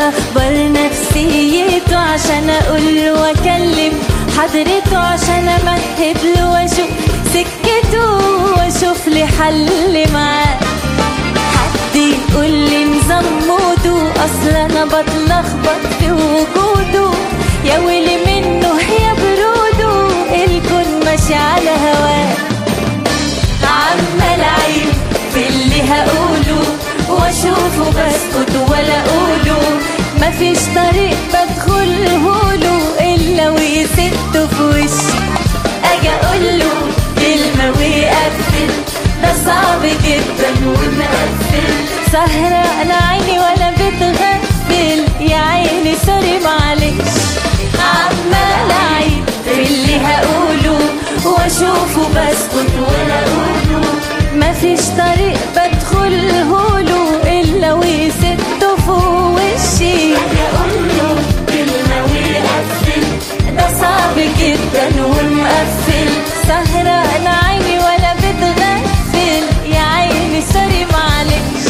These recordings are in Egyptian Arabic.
اخبار نفسيته عشان اقول له واكلم حضرته عشان امهد له واشوف سكته واشوف لي حل معاه حد يقول لي نظام موده اصل انا بتلخبط في وجوده يا ويلي منه يا بروده الكون ماشي على هواه عمال اعيد في اللي هقوله واشوفه بسكت ولا اقوله مفيش طريق بدخله له الا ويسده في وشي اجي اقوله كلمه ويقفل ده صعب جدا ومقفل سهرة انا عيني ولا بتغفل يا عيني سوري معلش عمال اعيد في اللي هقوله واشوفه بسكت ولا اقوله مفيش طريق بدخله له الا ويسده في وشي اقوله كلمه ويقفل ده صعب جدا ومقفل سهرة انا عيني ولا بتغفل يا عيني سوري معلش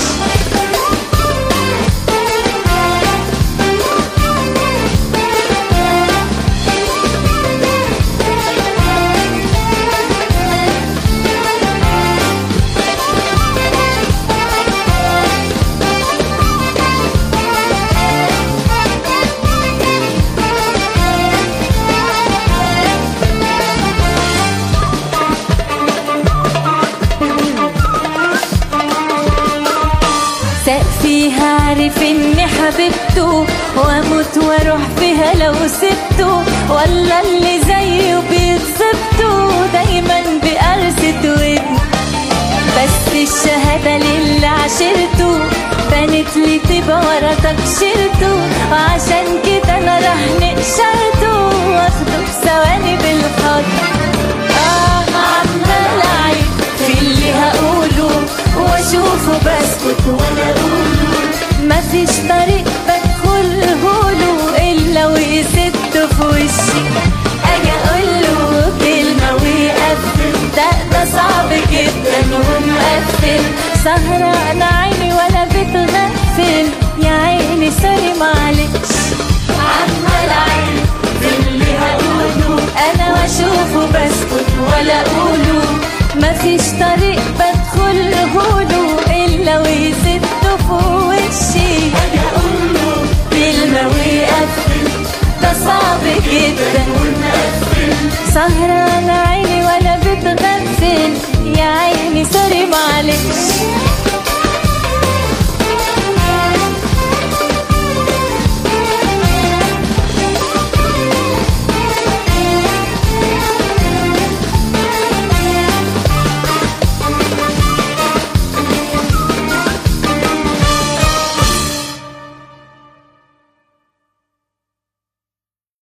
سقفيها عارف اني حبيبته واموت واروح فيها لو سبته ولا اللي زيه بيتصبته دايما بقرصة ودن بس الشهادة للي عشرته بانت لي تبقى ورا تكشيرته وعشان كده انا راح نقشرته واخده في ثواني بالحضن اه عمال اعيد في اللي هقوله واشوفه بسكت ولا اقوله مفيش طريق بدخله له الا ويسده في وشي اجي اقوله كلمه ويقفل ده ده صعب جدا ومقفل سهرة انا عيني ولا بتغفل يا عيني سوري معلش عمال اعيد في اللي هقوله انا واشوفه بسكت ولا اقوله مفيش طريق بدخله له الا ويسده في وشي اجي اقوله كلمه ويقفل ده صعب جدا ومقفل سهرة انا عيني ولا بتغفل